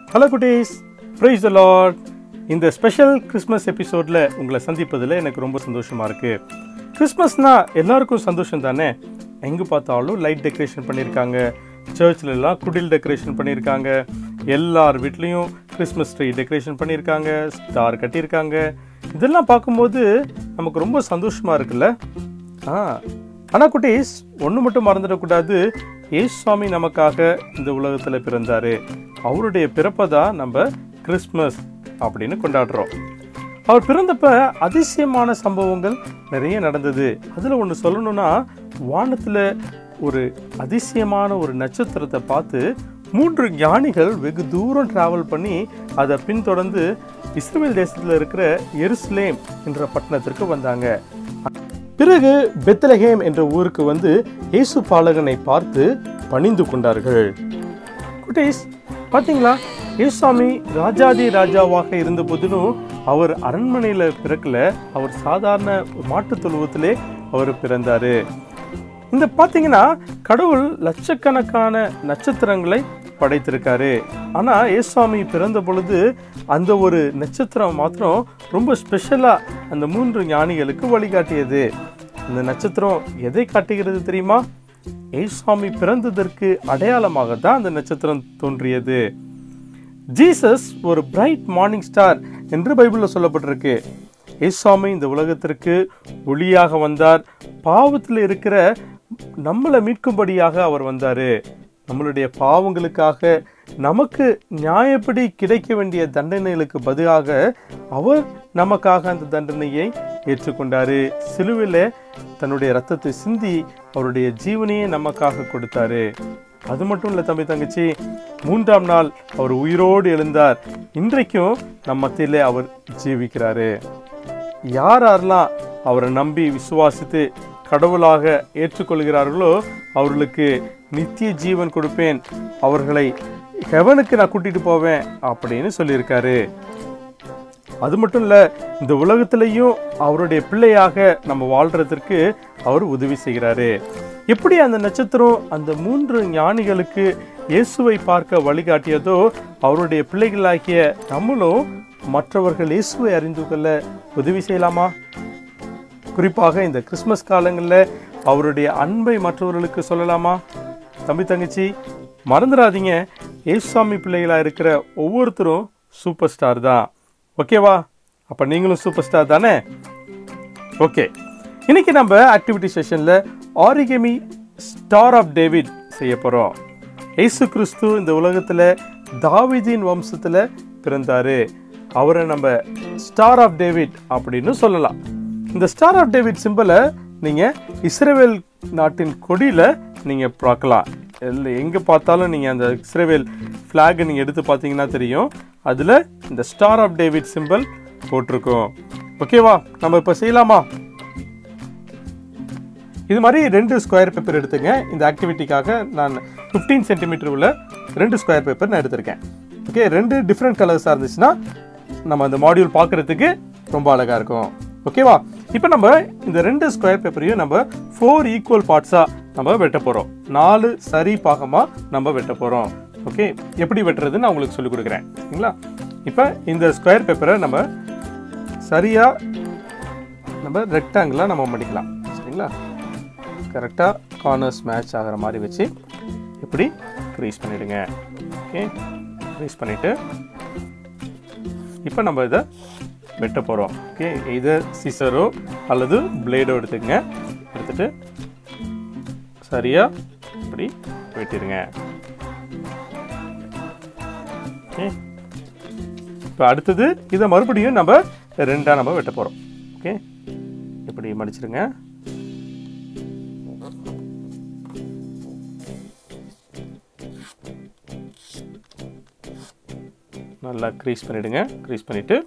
hello குட்டீஸ் praise the lord இந்த special Christmas எபிசோடில் உங்களை சந்திப்பதில் எனக்கு ரொம்ப சந்தோஷமாக இருக்குது கிறிஸ்மஸ்னா எல்லாருக்கும் சந்தோஷம் தானே எங்கே பார்த்தாலும் லைட் டெக்கரேஷன் பண்ணியிருக்காங்க சர்ச்சில் எல்லாம் குடில் டெக்கரேஷன் பண்ணியிருக்காங்க எல்லார் வீட்லேயும் கிறிஸ்மஸ் ட்ரீ டெக்கரேஷன் பண்ணியிருக்காங்க ஸ்டார் கட்டியிருக்காங்க இதெல்லாம் பார்க்கும்போது நமக்கு ரொம்ப சந்தோஷமாக இருக்குல்ல ஆ ஆனால் குட்டீஸ் ஒன்று மட்டும் மறந்துடக்கூடாது ஏசு சுவாமி நமக்காக இந்த உலகத்தில் பிறந்தாரு அவருடைய பிறப்பை தான் நம்ம கிறிஸ்மஸ் அப்படின்னு கொண்டாடுறோம் அவர் பிறந்தப்ப அதிசயமான சம்பவங்கள் நிறைய நடந்தது அதில் ஒன்று சொல்லணும்னா வானத்தில் ஒரு அதிசயமான ஒரு நட்சத்திரத்தை பார்த்து மூன்று ஞானிகள் வெகு தூரம் டிராவல் பண்ணி அதை பின்தொடர்ந்து இஸ்ரேல் தேசத்தில் இருக்கிற எருசலேம் என்ற பட்டணத்திற்கு வந்தாங்க பிறகு பெத்லஹேம் என்ற ஊருக்கு வந்து இயேசு பாலகனை பார்த்து பணிந்து கொண்டார்கள் குட்டீஸ் பார்த்தீங்களா இயேசுசாமி ராஜாதி ராஜாவாக இருந்த போதிலும் அவர் அரண்மனையில் பிறக்கல அவர் சாதாரண மாட்டுத் தொழுவத்திலே அவர் பிறந்தாரு இந்த பார்த்தீங்கன்னா கடவுள் லட்சக்கணக்கான நட்சத்திரங்களை படைத்திருக்காரு ஆனா இயேசுசாமி பிறந்த பொழுது அந்த ஒரு நட்சத்திரம் மாத்திரம் ரொம்ப ஸ்பெஷலா அந்த மூன்று ஞானிகளுக்கு வழிகாட்டியது இந்த நட்சத்திரம் எதை காட்டுகிறது தெரியுமா இயேசுசாமி பிறந்ததற்கு அடையாளமாக தான் அந்த நட்சத்திரம் தோன்றியது ஜீசஸ் ஒரு பிரைட் மார்னிங் ஸ்டார் என்று பைபிளில் சொல்லப்பட்டிருக்கு இயேசுசாமி இந்த உலகத்திற்கு ஒளியாக வந்தார் பாவத்தில் இருக்கிற நம்மளை மீட்கும்படியாக அவர் வந்தார் நம்மளுடைய பாவங்களுக்காக நமக்கு நியாயப்படி கிடைக்க வேண்டிய தண்டனைகளுக்கு பதிலாக அவர் நமக்காக அந்த தண்டனையை ஏற்றுக்கொண்டாரு சிலுவையில் தன்னுடைய ரத்தத்தை சிந்தி அவருடைய ஜீவனையே நமக்காக கொடுத்தாரு அது மட்டும் இல்லை தம்பி தங்கச்சி மூன்றாம் நாள் அவர் உயிரோடு எழுந்தார் இன்றைக்கும் நம் மத்தியிலே அவர் ஜீவிக்கிறாரு யார் யாரெல்லாம் அவரை நம்பி விசுவாசித்து கடவுளாக ஏற்றுக்கொள்கிறார்களோ அவர்களுக்கு நித்திய ஜீவன் கொடுப்பேன் அவர்களை ஹெவனுக்கு நான் கூட்டிட்டு போவேன் அப்படின்னு சொல்லியிருக்காரு அது மட்டும் இல்லை இந்த உலகத்திலையும் அவருடைய பிள்ளையாக நம்ம வாழ்றதற்கு அவர் உதவி செய்கிறாரு எப்படி அந்த நட்சத்திரம் அந்த மூன்று ஞானிகளுக்கு இயேசுவை பார்க்க வழிகாட்டியதோ அவருடைய பிள்ளைகளாகிய நம்மளும் மற்றவர்கள் இயேசுவை அறிந்து கொள்ள உதவி செய்யலாமா குறிப்பாக இந்த கிறிஸ்மஸ் காலங்களில் அவருடைய அன்பை மற்றவர்களுக்கு சொல்லலாமா தம்பி தங்கச்சி மறந்துடாதீங்க ஏசுசாமி பிள்ளைகளாக இருக்கிற ஒவ்வொருத்தரும் சூப்பர் ஸ்டார் தான் ஓகேவா அப்போ நீங்களும் சூப்பர் ஸ்டார் தானே ஓகே இன்னைக்கு நம்ம ஆக்டிவிட்டி செஷனில் ஆரிகமி ஸ்டார் ஆஃப் டேவிட் செய்ய போகிறோம் ஏசு கிறிஸ்து இந்த உலகத்தில் தாவிதின் வம்சத்தில் பிறந்தாரு அவரை நம்ம ஸ்டார் ஆஃப் டேவிட் அப்படின்னு சொல்லலாம் இந்த ஸ்டார் ஆஃப் டேவிட் சிம்பிளை நீங்கள் இஸ்ரேவேல் நாட்டின் கொடியில் நீங்கள் பார்க்கலாம் எல்ல எங்கே பார்த்தாலும் நீங்கள் அந்த இஸ்ரேவேல் ஃப்ளாகை நீங்கள் எடுத்து பார்த்தீங்கன்னா தெரியும் அதில் இந்த ஸ்டார் ஆஃப் டேவிட் சிம்பிள் போட்டிருக்கோம் ஓகேவா நம்ம இப்போ செய்யலாமா இது மாதிரி ரெண்டு ஸ்கொயர் பேப்பர் எடுத்துங்க இந்த ஆக்டிவிட்டிக்காக நான் ஃபிஃப்டீன் சென்டிமீட்டர் உள்ள ரெண்டு ஸ்கொயர் பேப்பர் நான் எடுத்திருக்கேன் ஓகே ரெண்டு டிஃப்ரெண்ட் கலர்ஸாக இருந்துச்சுன்னா நம்ம அந்த மாடியூல் பார்க்குறதுக்கு ரொம்ப அழகாக இருக்கும் ஓகேவா இப்போ நம்ம இந்த ரெண்டு ஸ்கொயர் பேப்பரையும் நம்ம ஃபோர் ஈக்குவல் பார்ட்ஸாக நம்ம வெட்ட போகிறோம் நாலு சரி பாகமாக நம்ம வெட்ட போகிறோம் ஓகே எப்படி வெட்டுறதுன்னு நான் உங்களுக்கு சொல்லிக் கொடுக்குறேன் சரிங்களா இப்போ இந்த ஸ்கொயர் பேப்பரை நம்ம சரியாக நம்ம ரெக்டாங்கிளாக நம்ம மடிக்கலாம் சரிங்களா கரெக்டாக கார்னர்ஸ் மேட்ச் ஆகிற மாதிரி வச்சு இப்படி க்ரீஸ் பண்ணிவிடுங்க ஓகே க்ரீஸ் பண்ணிவிட்டு இப்போ நம்ம இதை வெட்ட போகிறோம் ஓகே இது சிசரோ அல்லது பிளேடோ எடுத்துக்கங்க எடுத்துட்டு சரியாக இப்படி வெட்டிடுங்க ஓகே இப்போ அடுத்தது இதை மறுபடியும் நம்ம ரெண்டாக நம்ம வெட்ட போகிறோம் ஓகே இப்படி மடிச்சிடுங்க நல்லா க்ரீஸ் பண்ணிவிடுங்க க்ரீஸ் பண்ணிவிட்டு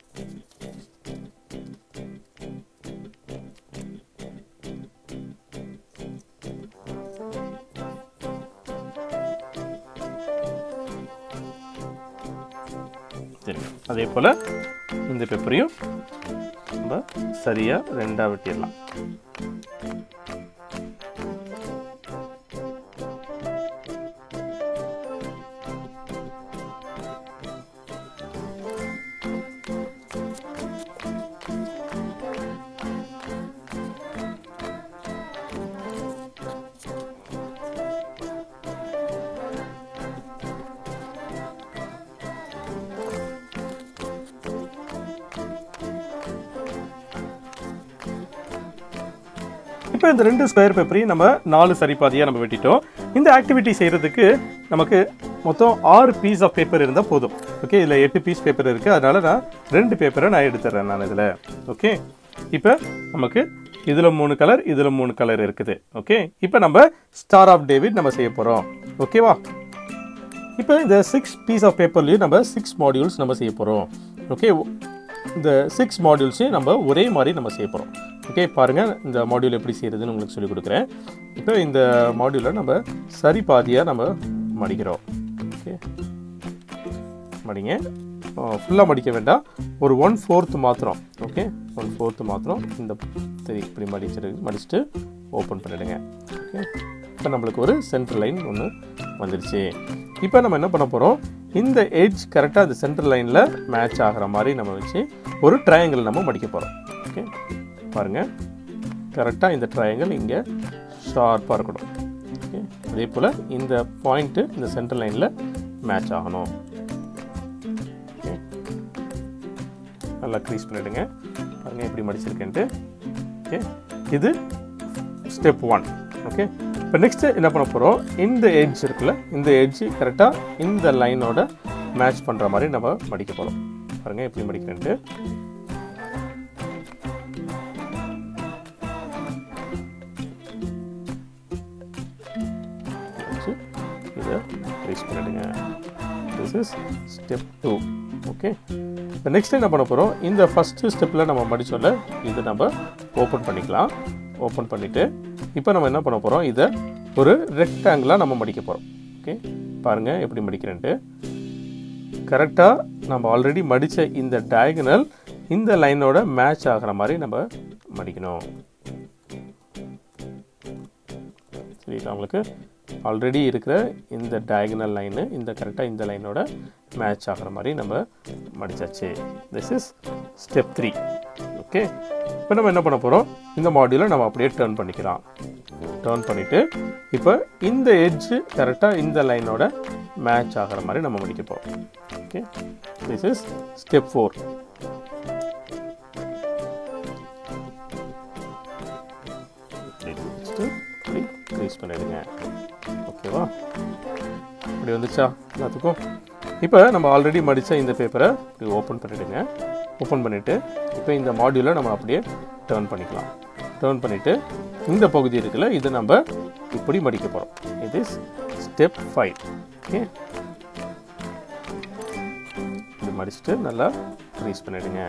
சரி அதே போல் இந்த பேப்பரையும் நம்ம சரியாக ரெண்டாக வெட்டிடலாம் இப்போ இந்த ரெண்டு ஸ்கொயர் பேப்பரையும் நம்ம நாலு சரிபாதியாக நம்ம வெட்டிட்டோம் இந்த ஆக்டிவிட்டி செய்கிறதுக்கு நமக்கு மொத்தம் ஆறு பீஸ் ஆஃப் பேப்பர் இருந்தால் போதும் ஓகே இதில் எட்டு பீஸ் பேப்பர் இருக்குது அதனால் நான் ரெண்டு பேப்பரை நான் எடுத்துடுறேன் நான் இதில் ஓகே இப்போ நமக்கு இதில் மூணு கலர் இதில் மூணு கலர் இருக்குது ஓகே இப்போ நம்ம ஸ்டார் ஆஃப் டேவிட் நம்ம செய்ய போகிறோம் ஓகேவா இப்போ இந்த சிக்ஸ் பீஸ் ஆஃப் பேப்பர்லேயும் நம்ம சிக்ஸ் மாடியூல்ஸ் நம்ம செய்ய போகிறோம் ஓகே இந்த சிக்ஸ் மாடியூல்ஸையும் நம்ம ஒரே மாதிரி நம்ம செய்ய போகிறோம் ஓகே பாருங்கள் இந்த மாடியூல் எப்படி செய்கிறதுன்னு உங்களுக்கு சொல்லிக் கொடுக்குறேன் இப்போ இந்த மாடியூலை நம்ம சரி பாதியாக நம்ம மடிக்கிறோம் ஓகே மடிங்க ஃபுல்லாக மடிக்க வேண்டாம் ஒரு ஒன் ஃபோர்த் மாத்திரம் ஓகே ஒன் ஃபோர்த்து மாத்திரம் இந்த சரி இப்படி மடிச்சிட்டு மடிச்சுட்டு ஓப்பன் பண்ணிடுங்க ஓகே இப்போ நம்மளுக்கு ஒரு சென்டர் லைன் ஒன்று வந்துடுச்சு இப்போ நம்ம என்ன பண்ண போகிறோம் இந்த எட்ஜ் கரெக்டாக அந்த சென்டர் லைனில் மேட்ச் ஆகிற மாதிரி நம்ம வச்சு ஒரு ட்ரையாங்கிள் நம்ம மடிக்க போகிறோம் ஓகே பாருங்கள் கரெக்டாக இந்த ட்ரையாங்கிள் இங்கே ஷார்ப்பாக இருக்கணும் ஓகே அதே போல் இந்த பாயிண்ட்டு இந்த சென்டர் லைனில் மேட்ச் ஆகணும் ஓகே நல்லா க்ரீஸ் பண்ணிவிடுங்க பாருங்கள் எப்படி மடிச்சிருக்கேன்ட்டு ஓகே இது ஸ்டெப் ஒன் ஓகே இப்போ நெக்ஸ்ட்டு என்ன பண்ண போகிறோம் இந்த எட்ஜ் இருக்குல்ல இந்த எட்ஜ் கரெக்டாக இந்த லைனோட மேட்ச் பண்ணுற மாதிரி நம்ம மடிக்க போகிறோம் பாருங்கள் எப்படி மடிக்கிறேன்ட்டு வச்சு இதை க்ரீஸ் பண்ணிடுங்க this is step two okay இப்போ நெக்ஸ்ட் என்ன பண்ண போகிறோம் இந்த ஃபஸ்ட்டு ஸ்டெப்பில் நம்ம மடிச்சோம்ல இது நம்ம ஓப்பன் பண்ணிக்கலாம் ஓப்பன் பண்ணிவிட்டு இப்போ நம்ம என்ன பண்ண போகிறோம் இதை ஒரு ரெக்டாங்கிளாக நம்ம மடிக்க போகிறோம் ஓகே பாருங்கள் எப்படி மடிக்கிறேன்ட்டு கரெக்டாக நம்ம ஆல்ரெடி மடித்த இந்த டயகனல் இந்த லைனோட மேட்ச் ஆகிற மாதிரி நம்ம மடிக்கணும் சரிங்களா உங்களுக்கு ஆல்ரெடி இருக்கிற இந்த டயகனல் லைனு இந்த கரெக்டாக இந்த லைனோட மேட்ச் ஆகிற மாதிரி நம்ம மடிச்சாச்சு this is step three okay இப்போ நம்ம என்ன பண்ண போகிறோம் இந்த மாடியூலை நம்ம அப்படியே டேர்ன் பண்ணிக்கலாம் டேர்ன் பண்ணிவிட்டு இப்போ இந்த எட்ஜு கரெக்டாக இந்த லைனோட மேட்ச் ஆகிற மாதிரி நம்ம மடிக்க போகிறோம் okay this is step four இப்படி க்ரீஸ் பண்ணிடுங்க ஓகேவா இப்படி வந்துச்சா எல்லாத்துக்கும் இப்போ நம்ம ஆல்ரெடி மடித்த இந்த பேப்பரை இப்படி ஓப்பன் பண்ணிவிடுங்க ஓப்பன் பண்ணிவிட்டு இப்போ இந்த மாடியூலை நம்ம அப்படியே டேர்ன் பண்ணிக்கலாம் டேர்ன் பண்ணிவிட்டு இந்த பகுதி இருக்குல்ல இது நம்ம இப்படி மடிக்க போகிறோம் இது இஸ் ஸ்டெப் ஃபைவ் ஓகே இது மடிச்சுட்டு நல்லா க்ரீஸ் பண்ணிவிடுங்க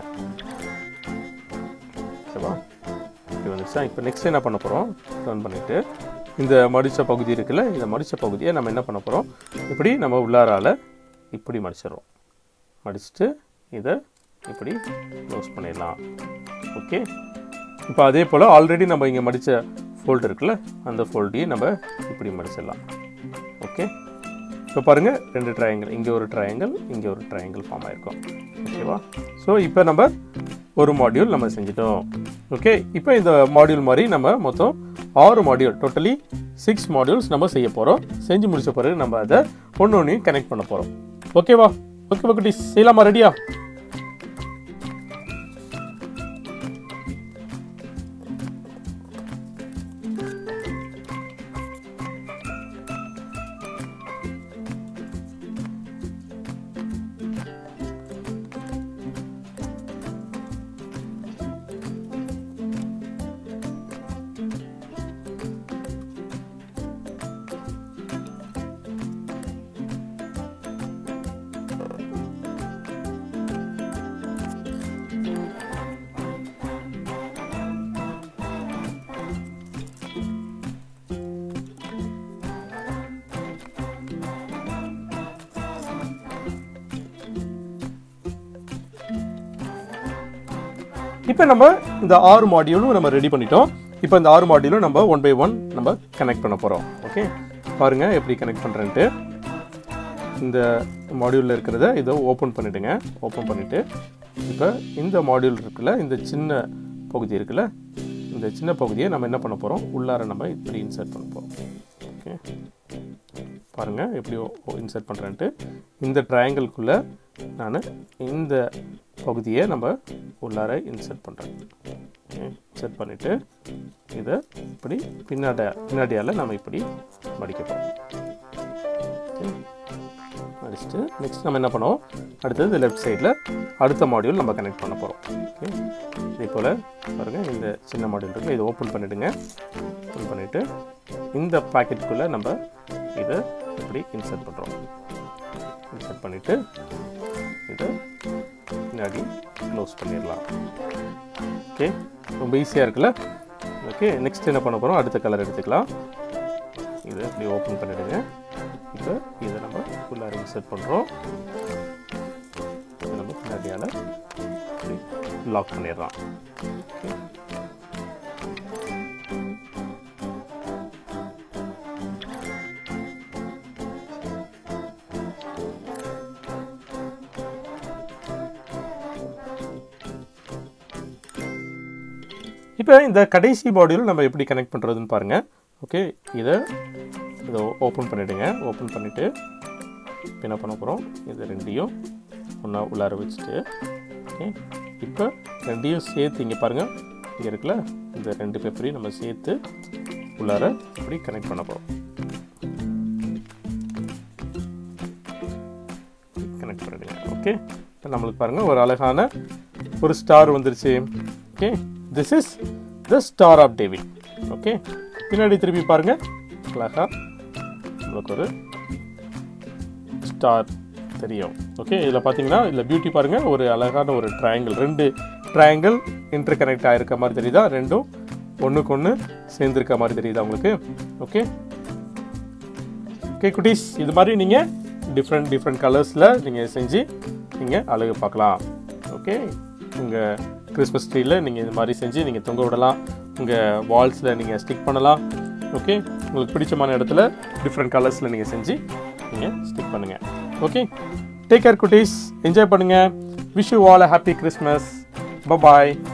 ஓகேவா இப்படி வந்துச்சா இப்போ நெக்ஸ்ட் என்ன பண்ண போகிறோம் டர்ன் பண்ணிவிட்டு இந்த மடித்த பகுதி இருக்குல்ல இந்த மடித்த பகுதியை நம்ம என்ன பண்ண போகிறோம் இப்படி நம்ம உள்ளாரால இப்படி மடிச்சிடுறோம் மடிச்சுட்டு இதை இப்படி க்ளோஸ் பண்ணிடலாம் ஓகே இப்போ அதே போல் ஆல்ரெடி நம்ம இங்கே மடித்த ஃபோல்டு இருக்குல்ல அந்த ஃபோல்டையும் நம்ம இப்படி மடிச்சிடலாம் ஓகே இப்போ பாருங்கள் ரெண்டு ட்ரையாங்கிள் இங்கே ஒரு ட்ரையாங்கிள் இங்கே ஒரு ட்ரையாங்கிள் ஃபார்ம் ஆயிருக்கும் ஓகேவா ஸோ இப்போ நம்ம ஒரு மாடியூல் நம்ம செஞ்சிட்டோம் ஓகே இப்போ இந்த மாடியூல் மாதிரி நம்ம மொத்தம் ஆறு மாடியூல் டோட்டலி சிக்ஸ் மாடியூல்ஸ் நம்ம செய்ய போகிறோம் செஞ்சு முடிச்ச பிறகு நம்ம அதை ஒன்று ஒன்றையும் கனெக்ட் பண்ண போகிறோம் ஓகேவா ஓகேவா குட்டீஸ் செய்யலாமா ரெடியா இப்போ நம்ம இந்த ஆறு மாடியூலும் நம்ம ரெடி பண்ணிட்டோம் இப்போ இந்த ஆறு மாடியூலும் நம்ம ஒன் பை ஒன் நம்ம கனெக்ட் பண்ண போகிறோம் ஓகே பாருங்க எப்படி கனெக்ட் பண்ணுறேன்ட்டு இந்த மாடியூலில் இருக்கிறத இதை ஓப்பன் பண்ணிவிடுங்க ஓப்பன் பண்ணிவிட்டு இப்போ இந்த மாடியூல் இருக்குல்ல இந்த சின்ன பகுதி இருக்குல்ல இந்த சின்ன பகுதியை நம்ம என்ன பண்ண போகிறோம் உள்ளார நம்ம இப்படி இன்சர்ட் பண்ண போகிறோம் ஓகே பாருங்கள் எப்படி இன்சர்ட் பண்ணுறேன்ட்டு இந்த ட்ரையாங்கிள்குள்ளே நான் இந்த பகுதியை நம்ம உள்ளார இன்சர்ட் பண்ணுறேன் ஓகே இன்சர்ட் பண்ணிவிட்டு இதை இப்படி பின்னாடி பின்னாடியால் நம்ம இப்படி மடிக்க போகிறோம் மடிச்சுட்டு நெக்ஸ்ட் நம்ம என்ன பண்ணுவோம் அடுத்தது லெஃப்ட் சைடில் அடுத்த மாடியூல் நம்ம கனெக்ட் பண்ண போகிறோம் ஓகே இதே போல் பாருங்கள் இந்த சின்ன மாடியூல் இருக்குது இதை ஓப்பன் பண்ணிவிடுங்க ஓப்பன் பண்ணிவிட்டு இந்த பாக்கெட்டுக்குள்ளே நம்ம இதை இப்படி இன்சர்ட் பண்ணுறோம் இன்சர்ட் பண்ணிவிட்டு இதை பின்னாடி க்ளோஸ் பண்ணிடலாம் ஓகே ரொம்ப ஈஸியாக இருக்குல்ல ஓகே நெக்ஸ்ட் என்ன பண்ண போகிறோம் அடுத்த கலர் எடுத்துக்கலாம் இதை இப்படி ஓப்பன் பண்ணிவிடுங்க இப்போ இதை நம்ம ஃபுல்லாக இன்சர்ட் பண்ணுறோம் இதை நம்ம பின்னாடியால் லாக் பண்ணிடலாம் ஓகே இப்போ இந்த கடைசி மாடியூல் நம்ம எப்படி கனெக்ட் பண்ணுறதுன்னு பாருங்கள் ஓகே இதை இதை ஓப்பன் பண்ணிவிடுங்க ஓப்பன் பண்ணிவிட்டு இப்போ என்ன பண்ண போகிறோம் இது ரெண்டையும் ஒன்றா உள்ளார வச்சுட்டு ஓகே இப்போ ரெண்டையும் சேர்த்து இங்கே பாருங்கள் இங்கே இருக்குல்ல இந்த ரெண்டு பேப்பரையும் நம்ம சேர்த்து உள்ளார இப்படி கனெக்ட் பண்ண போகிறோம் கனெக்ட் பண்ணிடுங்க ஓகே இப்போ நம்மளுக்கு பாருங்கள் ஒரு அழகான ஒரு ஸ்டார் வந்துருச்சு okay this is the star of David okay பின்னாடி திருப்பி பாருங்கள் அழகா நம்மளுக்கு ஒரு ஸ்டார் தெரியும் ஓகே இதில் பார்த்தீங்கன்னா இதில் பியூட்டி பாருங்கள் ஒரு அழகான ஒரு ட்ரையாங்கிள் ரெண்டு ட்ரையாங்கிள் இன்டர் கனெக்ட் ஆகிருக்க மாதிரி தெரியுதா ரெண்டும் ஒன்றுக்கு ஒன்று சேர்ந்துருக்க மாதிரி தெரியுதா உங்களுக்கு ஓகே ஓகே குட்டீஸ் இது மாதிரி நீங்கள் டிஃப்ரெண்ட் டிஃப்ரெண்ட் கலர்ஸில் நீங்கள் செஞ்சு நீங்கள் அழகு பார்க்கலாம் ஓகே உங்கள் கிறிஸ்மஸ் ட்ரீயில் நீங்கள் இது மாதிரி செஞ்சு நீங்கள் தொங்க விடலாம் உங்கள் வால்ஸில் நீங்கள் ஸ்டிக் பண்ணலாம் ஓகே உங்களுக்கு பிடிச்சமான இடத்துல டிஃப்ரெண்ட் கலர்ஸில் நீங்கள் செஞ்சு நீங்கள் ஸ்டிக் பண்ணுங்கள் ஓகே டேக் கேர் குட்டீஸ் என்ஜாய் பண்ணுங்கள் wish you all happy Christmas bye